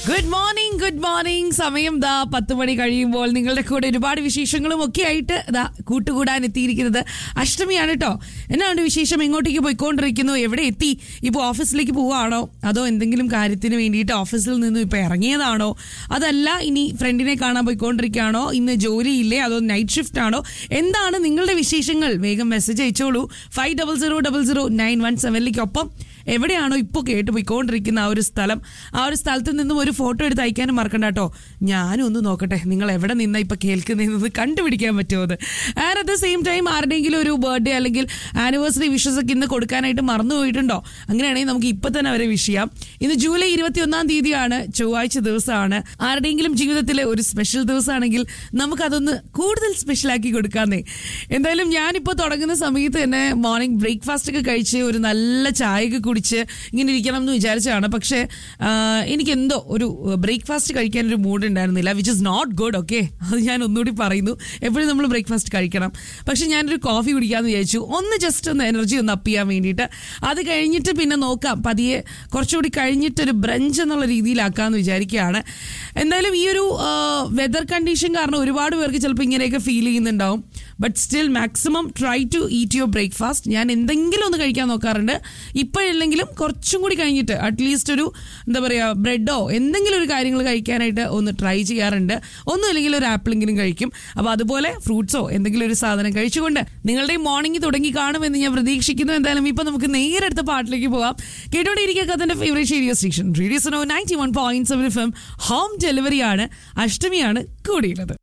good morning good morning സമയം ദാ പത്ത് മണി കഴിയുമ്പോൾ നിങ്ങളുടെ കൂടെ ഒരുപാട് വിശേഷങ്ങളും ഒക്കെ ആയിട്ട് ദാ കൂട്ടുകൂടാൻ എത്തിയിരിക്കുന്നത് അഷ്ടമിയാണ് കേട്ടോ എന്നാണ് വിശേഷം എങ്ങോട്ടേക്ക് പോയിക്കൊണ്ടിരിക്കുന്നു എവിടെ എത്തി ഇപ്പോൾ ഓഫീസിലേക്ക് പോവാണോ അതോ എന്തെങ്കിലും കാര്യത്തിന് വേണ്ടിയിട്ട് ഓഫീസിൽ നിന്നും ഇപ്പോൾ ഇറങ്ങിയതാണോ അതല്ല ഇനി ഫ്രണ്ടിനെ കാണാൻ പോയിക്കൊണ്ടിരിക്കുകയാണോ ഇന്ന് ജോലിയില്ലേ അതോ നൈറ്റ് ഷിഫ്റ്റ് ആണോ എന്താണ് നിങ്ങളുടെ വിശേഷങ്ങൾ വേഗം മെസ്സേജ് അയച്ചോളൂ five double zero double zero nine one സെവനിലേക്കൊപ്പം എവിടെയാണോ ഇപ്പോൾ കേട്ട് പോയിക്കൊണ്ടിരിക്കുന്ന ആ ഒരു സ്ഥലം ആ ഒരു സ്ഥലത്ത് നിന്നും ഒരു ഫോട്ടോ എടുത്ത് അയക്കാനും മറക്കണ്ട കേട്ടോ ഞാനും ഒന്ന് നോക്കട്ടെ നിങ്ങൾ എവിടെ നിന്നാ ഇപ്പൊ കേൾക്കുന്നതെന്ന് കണ്ടുപിടിക്കാൻ പറ്റുമോ അത് and at the same time ആരുടെയെങ്കിലും ഒരു ബർത്ത്ഡേ അല്ലെങ്കിൽ ആനിവേഴ്സറി വിഷസ് ഒക്കെ ഇന്ന് കൊടുക്കാനായിട്ട് മറന്നു പോയിട്ടുണ്ടോ അങ്ങനെയാണെങ്കിൽ നമുക്ക് ഇപ്പൊ തന്നെ അവരെ വിഷ് ചെയ്യാം ഇന്ന് ജൂലൈ ഇരുപത്തി ഒന്നാം തീയതിയാണ് ചൊവ്വാഴ്ച ദിവസമാണ് ആരുടെയെങ്കിലും ജീവിതത്തിലെ ഒരു സ്പെഷ്യൽ ദിവസമാണെങ്കിൽ നമുക്കതൊന്ന് കൂടുതൽ സ്പെഷ്യലാക്കി കൊടുക്കാന്നേ എന്തായാലും ഞാനിപ്പോൾ തുടങ്ങുന്ന സമയത്ത് തന്നെ മോർണിംഗ് ബ്രേക്ക്ഫാസ്റ്റ് ഒക്കെ കഴിച്ച് ഒരു നല്ല ചായയൊക്കെ കുടിച്ച് ഇങ്ങനെ ഇരിക്കണം എന്ന് വിചാരിച്ചതാണ് പക്ഷേ ആ, എനിക്ക് എന്തോ ഒരു ബ്രേക്ക്ഫാസ്റ്റ് കഴിക്കാൻ ഒരു മൂഡ് ഉണ്ടായിരുന്നില്ല which is not good okay അത് ഞാൻ ഒന്നുകൂടി പറയുന്നു എപ്പോഴും നമ്മൾ ബ്രേക്ക്ഫാസ്റ്റ് കഴിക്കണം പക്ഷെ ഞാനൊരു കോഫി കുടിക്കാമെന്ന് വിചാരിച്ചു ഒന്ന് ജസ്റ്റ് ഒന്ന് എനർജി ഒന്ന് അപ്പ് ചെയ്യാൻ വേണ്ടിയിട്ട് അത് കഴിഞ്ഞിട്ട് പിന്നെ നോക്കാം പതിയെ കുറച്ചുകൂടി കഴിഞ്ഞിട്ട് ഒരു ബ്രഞ്ച് എന്നുള്ള രീതിയിലാക്കാമെന്ന് വിചാരിക്കുകയാണ് എന്തായാലും ഈ ഒരു വെതർ കണ്ടീഷൻ കാരണം ഒരുപാട് പേർക്ക് ചിലപ്പോൾ ഇങ്ങനെയൊക്കെ ഫീൽ ചെയ്യുന്നുണ്ടാവും but still maximum try to eat your breakfast ഞാൻ എന്തെങ്കിലും ഒന്ന് കഴിക്കാൻ നോക്കാറുണ്ട് ഇപ്പോഴില്ലെങ്കിലും കുറച്ചും കൂടി കഴിഞ്ഞിട്ട് അറ്റ്ലീസ്റ്റ് ഒരു എന്താ പറയുക ബ്രെഡോ എന്തെങ്കിലും ഒരു കാര്യങ്ങൾ കഴിക്കാനായിട്ട് ഒന്ന് ട്രൈ ചെയ്യാറുണ്ട് ഒന്നും ഇല്ലെങ്കിൽ ഒരു ആപ്പിളെങ്കിലും കഴിക്കും അപ്പോൾ അതുപോലെ ഫ്രൂട്ട്സോ എന്തെങ്കിലും ഒരു സാധനം കഴിച്ചുകൊണ്ട് നിങ്ങളുടെ മോർണിംഗ് തുടങ്ങി കാണുമെന്ന് ഞാൻ പ്രതീക്ഷിക്കുന്നു എന്തായാലും ഇപ്പൊ നമുക്ക് നേരെ അടുത്ത പാട്ടിലേക്ക് പോവാം കേട്ടോണ്ടിരിക്കുക കഥന്റെ favourite radio station radio Suno ninety one point seven F M home ഡെലിവറിയാണ് അഷ്ടമിയാണ് കൂടിയുള്ളത്